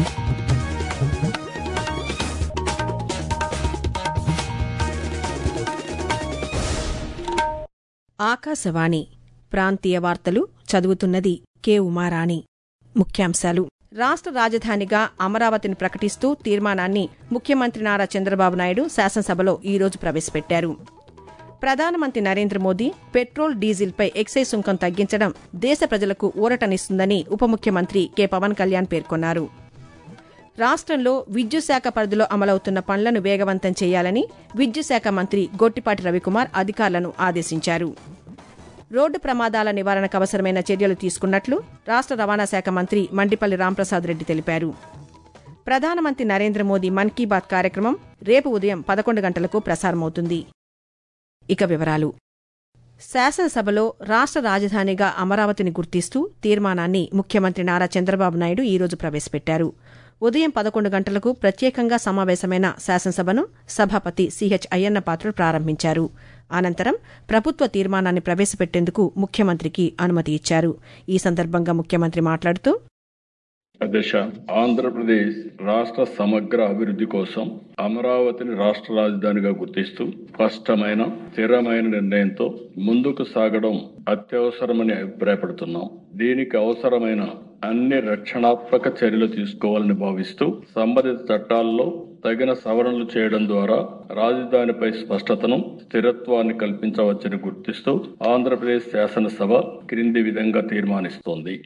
ఆకాశవాణి ప్రాంతీయ వార్తలు చదువుతున్నది కె ఉమారాణి ముఖ్యాంశాలు రాష్ట్ర రాజధానిగా అమరావతిని ప్రకటిస్తూ తీర్మానాన్ని ముఖ్యమంత్రి నారా చంద్రబాబు నాయుడు శాసనసభలో ఈరోజు ప్రవేశపెట్టారు ప్రధానమంత్రి నరేంద్ర మోదీ పెట్రోల్ డీజిల్పై ఎక్సైజ్ సుంకం తగ్గించడం దేశ ప్రజలకు ఊరటనిస్తుందని ఉప ముఖ్యమంత్రి కె పవన్ కళ్యాణ్ పేర్కొన్నారు రాష్ట్రంలో విద్యుత్ శాఖ పరిధిలో అమలవుతున్న పనులను వేగవంతం చేయాలని విద్యుత్ శాఖ మంత్రి గొట్టిపాటి రవికుమార్ అధికారులను ఆదేశించారు రోడ్డు ప్రమాదాల నివారణకు అవసరమైన చర్యలు తీసుకున్నట్లు రాష్ట్ర రవాణా శాఖ మంత్రి మండిపల్లి రాంప్రసాద్ రెడ్డి తెలిపారు ప్రధానమంత్రి నరేంద్ర మోదీ మన్ కీ బాత్ కార్యక్రమం రేపు ఉదయం పదకొండు గంటలకు ప్రసారమవుతుంది ఇక వివరాలు శాసనసభలో రాష్ట్ర రాజధానిగా అమరావతిని గుర్తిస్తూ తీర్మానాన్ని ముఖ్యమంత్రి నారా చంద్రబాబు నాయుడు ఈరోజు ప్రవేశపెట్టారు ఉదయం పదకొండు గంటలకు ప్రత్యేకంగా సమావేశమైన శాసనసభను సభాపతి సిహెచ్ అయ్యన్న పాత్రుడు ప్రారంభించారు అనంతరం ప్రభుత్వ తీర్మానాన్ని ప్రవేశపెట్టేందుకు ముఖ్యమంత్రికి అనుమతి ఇచ్చారు ఈ సందర్భంగా ముఖ్యమంత్రి మాట్లాడుతూ అధ్యక్ష ఆంధ్రప్రదేశ్ రాష్ట్ర సమగ్ర అభివృద్ధి కోసం అమరావతిని రాష్ట్ర రాజధానిగా గుర్తిస్తూ స్పష్టమైన స్థిరమైన నిర్ణయంతో ముందుకు సాగడం అత్యవసరమని అభిప్రాయపడుతున్నాం దీనికి అవసరమైన అన్ని రక్షణాత్మక చర్యలు తీసుకోవాలని భావిస్తూ సంబంధిత చట్టాల్లో తగిన సవరణలు చేయడం ద్వారా రాజధానిపై స్పష్టతను స్థిరత్వాన్ని కల్పించవచ్చని గుర్తిస్తూ ఆంధ్రప్రదేశ్ శాసనసభ క్రింది విధంగా తీర్మానిస్తోంది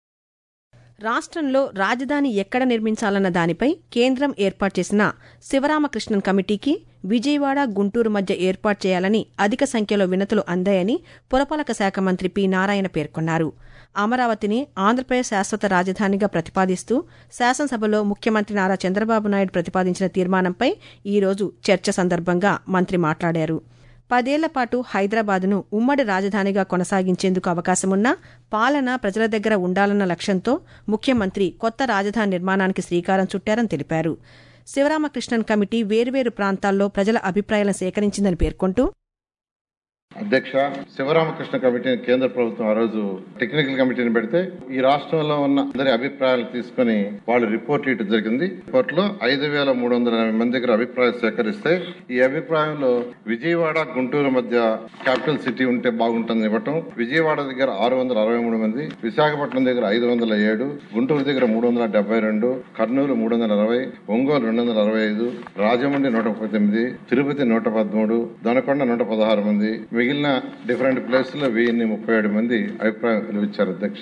రాష్ట్రంలో రాజధాని ఎక్కడ నిర్మించాలన్న దానిపై కేంద్రం ఏర్పాటు చేసిన శివరామకృష్ణన్ కమిటీకి విజయవాడ గుంటూరు మధ్య ఏర్పాటు చేయాలని అధిక సంఖ్యలో వినతులు అందాయని పురపాలక శాఖ మంత్రి పి నారాయణ పేర్కొన్నారు అమరావతిని ఆంధ్రప్రదేశ్ శాశ్వత రాజధానిగా ప్రతిపాదిస్తూ శాసనసభలో ముఖ్యమంత్రి నారా చంద్రబాబు నాయుడు ప్రతిపాదించిన తీర్మానంపై ఈరోజు చర్చ సందర్భంగా మంత్రి మాట్లాడారు పదేళ్ల పాటు హైదరాబాద్ను ఉమ్మడి రాజధానిగా కొనసాగించేందుకు అవకాశమున్నా పాలన ప్రజల దగ్గర ఉండాలన్న లక్ష్యంతో ముఖ్యమంత్రి కొత్త రాజధాని నిర్మాణానికి శ్రీకారం చుట్టారని తెలిపారు శివరామకృష్ణన్ కమిటీ వేర్వేరు ప్రాంతాల్లో ప్రజల అభిప్రాయాలను సేకరించిందని పేర్కొంటూ అధ్యక్ష శివరామకృష్ణ కమిటీని కేంద్ర ప్రభుత్వం ఆ రోజు టెక్నికల్ కమిటీని పెడితే ఈ రాష్ట్రంలో ఉన్న అందరి అభిప్రాయాలు తీసుకుని వాళ్ళు రిపోర్ట్ ఇవ్వడం జరిగింది రిపోర్ట్ లో ఐదు వేల మూడు వందల ఎనభై మంది దగ్గర అభిప్రాయాలు సేకరిస్తే ఈ అభిప్రాయంలో విజయవాడ గుంటూరు మధ్య క్యాపిటల్ సిటీ ఉంటే బాగుంటుంది ఇవ్వటం విజయవాడ దగ్గర ఆరు వందల అరవై మూడు మంది విశాఖపట్నం దగ్గర ఐదు వందల ఏడు గుంటూరు దగ్గర మూడు వందల డెబ్బై రెండు కర్నూలు మూడు వందల అరవై ఒంగోలు రెండు వందల అరవై ఐదు రాజమండ్రి నూట పద్దెనిమిది తిరుపతి నూట పదమూడు దొనకొండ నూట పదహారు మంది మిగిలిన డిఫరెంట్ ప్లేస్ లో వెయ్యి ముప్పై ఏడు మంది అభిప్రాయం వెలువిచ్చారు అధ్యక్ష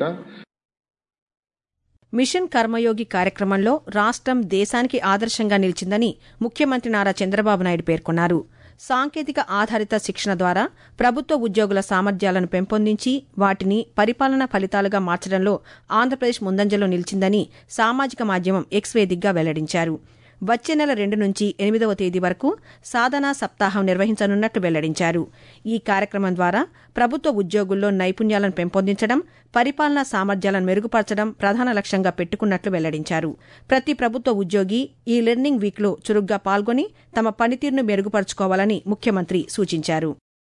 మిషన్ కర్మయోగి కార్యక్రమంలో రాష్ట్రం దేశానికి ఆదర్శంగా నిలిచిందని ముఖ్యమంత్రి నారా చంద్రబాబు నాయుడు పేర్కొన్నారు సాంకేతిక ఆధారిత శిక్షణ ద్వారా ప్రభుత్వ ఉద్యోగుల సామర్థ్యాలను పెంపొందించి వాటిని పరిపాలన ఫలితాలుగా మార్చడంలో ఆంధ్రప్రదేశ్ ముందంజలో నిలిచిందని సామాజిక మాధ్యమం ఎక్స్ వేదికగా వెల్లడించారు వచ్చే నెల రెండు నుంచి ఎనిమిదవ తేదీ వరకు సాధనా సప్తాహం నిర్వహించనున్నట్లు వెల్లడించారు ఈ కార్యక్రమం ద్వారా ప్రభుత్వ ఉద్యోగుల్లో నైపుణ్యాలను పెంపొందించడం పరిపాలనా సామర్థ్యాలను మెరుగుపరచడం ప్రధాన లక్ష్యంగా పెట్టుకున్నట్లు వెల్లడించారు ప్రతి ప్రభుత్వ ఉద్యోగి ఈ లెర్నింగ్ వీక్లో చురుగ్గా పాల్గొని తమ పనితీరును మెరుగుపరుచుకోవాలని ముఖ్యమంత్రి సూచించారు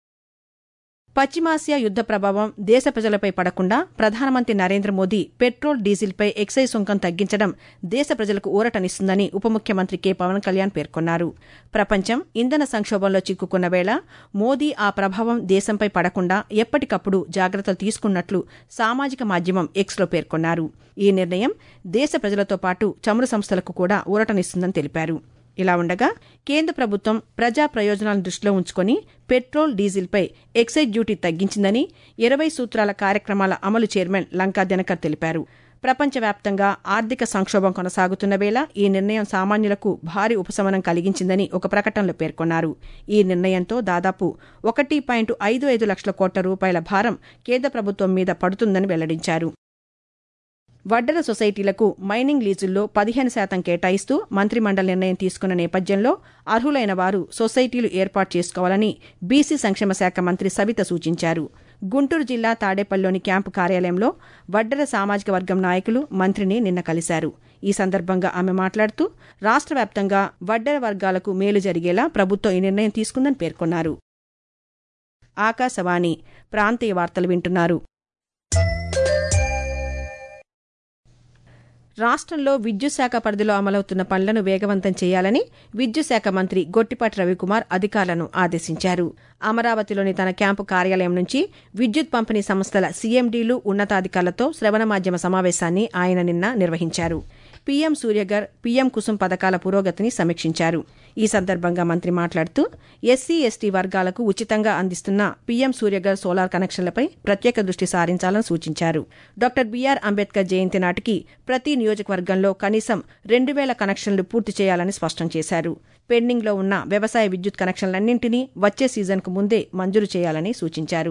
పశ్చిమాసియా యుద్ద ప్రభావం దేశ ప్రజలపై పడకుండా ప్రధానమంత్రి నరేంద్ర మోదీ పెట్రోల్ డీజిల్పై ఎక్సైజ్ సుంకం తగ్గించడం దేశ ప్రజలకు ఊరటనిస్తుందని ఉప ముఖ్యమంత్రి కె పవన్ కళ్యాణ్ పేర్కొన్నారు ప్రపంచం ఇంధన సంక్షోభంలో చిక్కుకున్న వేళ మోదీ ఆ ప్రభావం దేశంపై పడకుండా ఎప్పటికప్పుడు జాగ్రత్తలు తీసుకున్నట్లు సామాజిక మాధ్యమం ఎక్స్లో పేర్కొన్నారు ఈ నిర్ణయం దేశ ప్రజలతో పాటు చమురు సంస్థలకు కూడా ఊరటనిస్తుందని తెలిపారు ఇలా ఉండగా కేంద్ర ప్రభుత్వం ప్రజా ప్రయోజనాలను దృష్టిలో ఉంచుకొని పెట్రోల్ డీజిల్పై ఎక్సైజ్ డ్యూటీ తగ్గించిందని ఇరవై సూత్రాల కార్యక్రమాల అమలు చైర్మన్ లంకా దినకర్ తెలిపారు ప్రపంచవ్యాప్తంగా ఆర్థిక సంక్షోభం కొనసాగుతున్న వేళ ఈ నిర్ణయం సామాన్యులకు భారీ ఉపశమనం కలిగించిందని ఒక ప్రకటనలో పేర్కొన్నారు ఈ నిర్ణయంతో దాదాపు ఒకటి పాయింట్ ఐదు ఐదు లక్షల కోట్ల రూపాయల భారం కేంద్ర ప్రభుత్వం మీద పడుతుందని వెల్లడించారు వడ్డర సొసైటీలకు మైనింగ్ లీజుల్లో పదిహేను శాతం కేటాయిస్తూ మంత్రిమండలి నిర్ణయం తీసుకున్న నేపథ్యంలో అర్హులైన వారు సొసైటీలు ఏర్పాటు చేసుకోవాలని బీసీ సంక్షేమ శాఖ మంత్రి సవిత సూచించారు గుంటూరు జిల్లా తాడేపల్లిలోని క్యాంపు కార్యాలయంలో వడ్డర సామాజిక వర్గం నాయకులు మంత్రిని నిన్న కలిశారు ఈ సందర్భంగా ఆమె మాట్లాడుతూ రాష్ట్ర వ్యాప్తంగా వడ్డర వర్గాలకు మేలు జరిగేలా ప్రభుత్వం ఈ నిర్ణయం తీసుకుందని పేర్కొన్నారు ఆకాశవాణి ప్రాంతీయ వార్తలు వింటున్నారు రాష్ట్రంలో విద్యుత్ శాఖ పరిధిలో అమలవుతున్న పనులను వేగవంతం చేయాలని విద్యుత్ శాఖ మంత్రి గొట్టిపాటి రవికుమార్ అధికారులను ఆదేశించారు అమరావతిలోని తన క్యాంపు కార్యాలయం నుంచి విద్యుత్ పంపిణీ సంస్థల సీఎండీలు ఉన్నతాధికారులతో శ్రవణ మాధ్యమ సమావేశాన్ని ఆయన నిన్న నిర్వహించారు పీఎం సూర్యగర్ పీఎం కుసుమ్ పథకాల పురోగతిని సమీక్షించారు ఈ సందర్భంగా మంత్రి మాట్లాడుతూ ఎస్సీ ఎస్టీ వర్గాలకు ఉచితంగా అందిస్తున్న పీఎం సూర్యగర్ సోలార్ కనెక్షన్లపై ప్రత్యేక దృష్టి సారించాలని సూచించారు డాక్టర్ బీఆర్ అంబేద్కర్ జయంతి నాటికి ప్రతి నియోజకవర్గంలో కనీసం రెండు వేల కనెక్షన్లు పూర్తి చేయాలని స్పష్టం చేశారు పెండింగ్లో ఉన్న వ్యవసాయ విద్యుత్ కనెక్షన్లన్నింటినీ వచ్చే సీజన్కు ముందే మంజూరు చేయాలని సూచించారు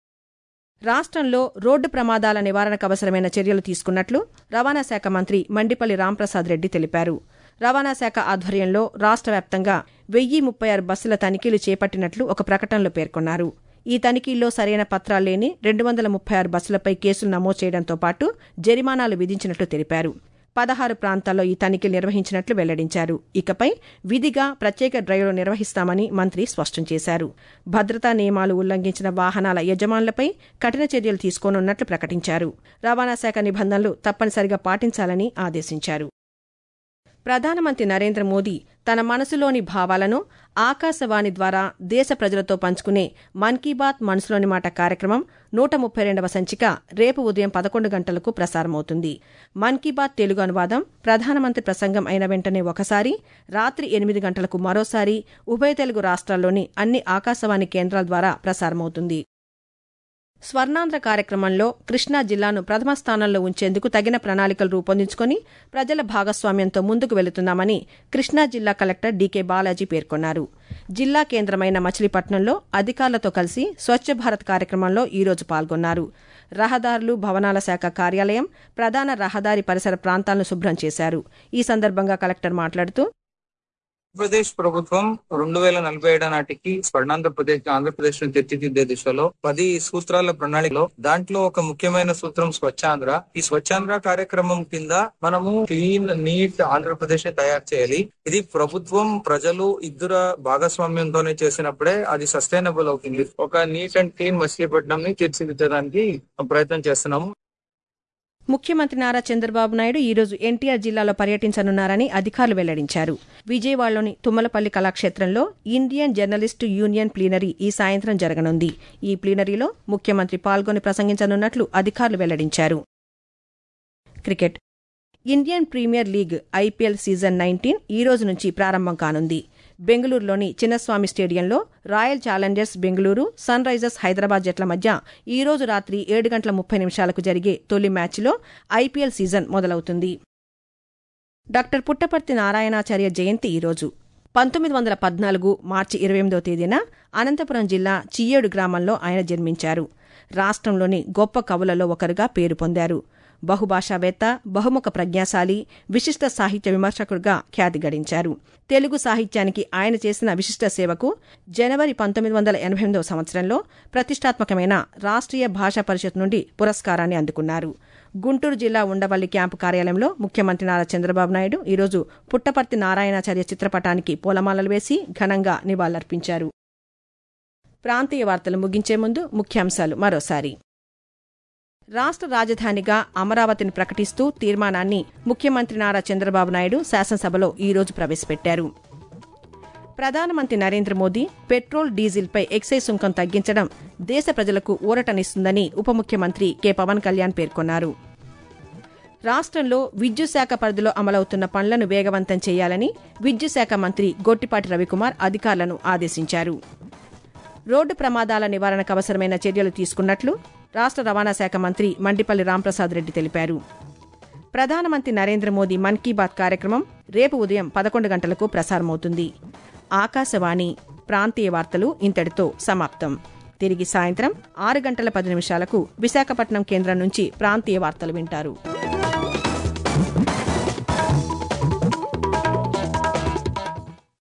రాష్ట్రంలో రోడ్డు ప్రమాదాల నివారణకు అవసరమైన చర్యలు తీసుకున్నట్లు రవాణా శాఖ మంత్రి మండిపల్లి రాంప్రసాద్ రెడ్డి తెలిపారు రవాణా శాఖ ఆధ్వర్యంలో రాష్ట్ర వ్యాప్తంగా వెయ్యి ముప్పై ఆరు బస్సుల తనిఖీలు చేపట్టినట్లు ఒక ప్రకటనలో పేర్కొన్నారు ఈ తనిఖీల్లో సరైన పత్రాలు లేని రెండు వందల ముప్పై ఆరు బస్సులపై కేసులు నమోదు చేయడంతో పాటు జరిమానాలు విధించినట్లు తెలిపారు పదహారు ప్రాంతాల్లో ఈ తనిఖీలు నిర్వహించినట్లు వెల్లడించారు ఇకపై విధిగా ప్రత్యేక డ్రైవ్లు నిర్వహిస్తామని మంత్రి స్పష్టం చేశారు భద్రతా నియమాలు ఉల్లంఘించిన వాహనాల యజమానులపై కఠిన చర్యలు తీసుకోనున్నట్లు ప్రకటించారు రవాణా శాఖ నిబంధనలు తప్పనిసరిగా పాటించాలని ఆదేశించారు ప్రధానమంత్రి నరేంద్ర మోదీ తన మనసులోని భావాలను ఆకాశవాణి ద్వారా దేశ ప్రజలతో పంచుకునే మన్ కీ బాత్ మనసులోని మాట కార్యక్రమం నూట ముప్పై రెండవ సంచిక రేపు ఉదయం పదకొండు గంటలకు ప్రసారమవుతుంది మన్ కీ బాత్ తెలుగు అనువాదం ప్రధానమంత్రి ప్రసంగం అయిన వెంటనే ఒకసారి రాత్రి ఎనిమిది గంటలకు మరోసారి ఉభయ తెలుగు రాష్ట్రాల్లోని అన్ని ఆకాశవాణి కేంద్రాల ద్వారా ప్రసారమవుతుంది స్వర్ణాంధ్ర కార్యక్రమంలో కృష్ణా జిల్లాను ప్రథమ స్థానంలో ఉంచేందుకు తగిన ప్రణాళికలు రూపొందించుకుని ప్రజల భాగస్వామ్యంతో ముందుకు వెళుతున్నామని కృష్ణా జిల్లా కలెక్టర్ డీకే బాలాజీ పేర్కొన్నారు జిల్లా కేంద్రమైన మచిలీపట్నంలో అధికారులతో కలిసి స్వచ్ఛ భారత్ కార్యక్రమంలో ఈరోజు పాల్గొన్నారు రహదారులు భవనాల శాఖ కార్యాలయం ప్రధాన రహదారి పరిసర ప్రాంతాలను శుభ్రం చేశారు ఈ సందర్భంగా కలెక్టర్ మాట్లాడుతూ ఆంధ్రప్రదేశ్ ప్రభుత్వం రెండు వేల నలభై ఏడు నాటికి స్వర్ణాంధ్రప్రదేశ్ ఆంధ్రప్రదేశ్ ను తీర్చిదిద్దే దిశలో పది సూత్రాల ప్రణాళికలో దాంట్లో ఒక ముఖ్యమైన సూత్రం స్వచ్ఛాంధ్ర ఈ స్వచ్ఛాంధ్ర కార్యక్రమం కింద మనము క్లీన్ నీట్ ఆంధ్రప్రదేశ్ ని తయారు చేయాలి ఇది ప్రభుత్వం ప్రజలు ఇద్దరు భాగస్వామ్యంతోనే చేసినప్పుడే అది సస్టైనబుల్ అవుతుంది ఒక నీట్ అండ్ క్లీన్ మచిలీపట్నం ని తీర్చిదిద్దడానికి ప్రయత్నం చేస్తున్నాము ముఖ్యమంత్రి నారా చంద్రబాబు నాయుడు ఈరోజు ఎన్టీఆర్ జిల్లాలో పర్యటించనున్నారని అధికారులు వెల్లడించారు విజయవాడలోని తుమ్మలపల్లి కళాక్షేత్రంలో ఇండియన్ జర్నలిస్టు యూనియన్ ప్లీనరీ ఈ సాయంత్రం జరగనుంది ఈ ప్లీనరీలో ముఖ్యమంత్రి పాల్గొని ప్రసంగించనున్నట్లు అధికారులు వెల్లడించారు cricket Indian premier league I P L season nineteen ఈ రోజు నుంచి ప్రారంభం కానుంది బెంగళూరులోని చిన్నస్వామి స్టేడియంలో royal challengers Bengaluru sunrisers Hyderabad జట్ల మధ్య ఈ రోజు రాత్రి ఏడు గంటల ముప్పై నిమిషాలకు జరిగే తొలి మ్యాచ్లో ఐపీఎల్ సీజన్ మొదలవుతుంది డాక్టర్ పుట్టపర్తి నారాయణాచార్య జయంతి ఈరోజు పంతొమ్మిది వందల పద్నాలుగు మార్చి ఇరవై ఎనిమిదవ తేదీన అనంతపురం జిల్లా చియ్యేడు గ్రామంలో ఆయన జన్మించారు రాష్ట్రంలోని గొప్ప కవులలో ఒకరుగా పేరు పొందారు బహుభాషావేత్త బహుముఖ ప్రజ్ఞాశాలి విశిష్ట సాహిత్య విమర్శకుడిగా ఖ్యాతి గడించారు తెలుగు సాహిత్యానికి ఆయన చేసిన విశిష్ట సేవకు జనవరి పంతొమ్మిది వందల ఎనభై ఎనిమిదవ సంవత్సరంలో ప్రతిష్టాత్మకమైన రాష్ట్రీయ భాషా పరిషత్ నుండి పురస్కారాన్ని అందుకున్నారు గుంటూరు జిల్లా ఉండవల్లి క్యాంపు కార్యాలయంలో ముఖ్యమంత్రి నారా చంద్రబాబు నాయుడు ఈరోజు పుట్టపర్తి నారాయణాచార్య చిత్రపటానికి పూలమాలలు వేసి ఘనంగా నివాళులర్పించారు ప్రాంతీయ వార్తలు ముగించే ముందు ముఖ్యాంశాలు మరోసారి రాష్ట్ర రాజధానిగా అమరావతిని ప్రకటిస్తూ తీర్మానాన్ని ముఖ్యమంత్రి నారా చంద్రబాబు నాయుడు శాసనసభలో ఈరోజు ప్రవేశపెట్టారు ప్రధానమంత్రి నరేంద్ర మోదీ పెట్రోల్ డీజిల్పై ఎక్సైజ్ సుంకం తగ్గించడం దేశ ప్రజలకు ఊరటనిస్తుందని ఉప ముఖ్యమంత్రి కె పవన్ కళ్యాణ్ పేర్కొన్నారు రాష్ట్రంలో విద్యుత్ శాఖ పరిధిలో అమలవుతున్న పనులను వేగవంతం చేయాలని విద్యుత్ శాఖ మంత్రి గొట్టిపాటి రవికుమార్ అధికారులను ఆదేశించారు రోడ్డు ప్రమాదాల నివారణకు అవసరమైన చర్యలు తీసుకున్నట్లు రాష్ట్ర రవాణా శాఖ మంత్రి మండిపల్లి రాంప్రసాద్ రెడ్డి తెలిపారు ప్రధానమంత్రి నరేంద్ర మోదీ మన్ కీ బాత్ కార్యక్రమం రేపు ఉదయం పదకొండు గంటలకు ప్రసారమవుతుంది ఆకాశవాణి ప్రాంతీయ వార్తలు ఇంతటితో సమాప్తం తిరిగి సాయంత్రం ఆరు గంటల పది నిమిషాలకు విశాఖపట్నం కేంద్రం నుంచి ప్రాంతీయ వార్తలు వింటారు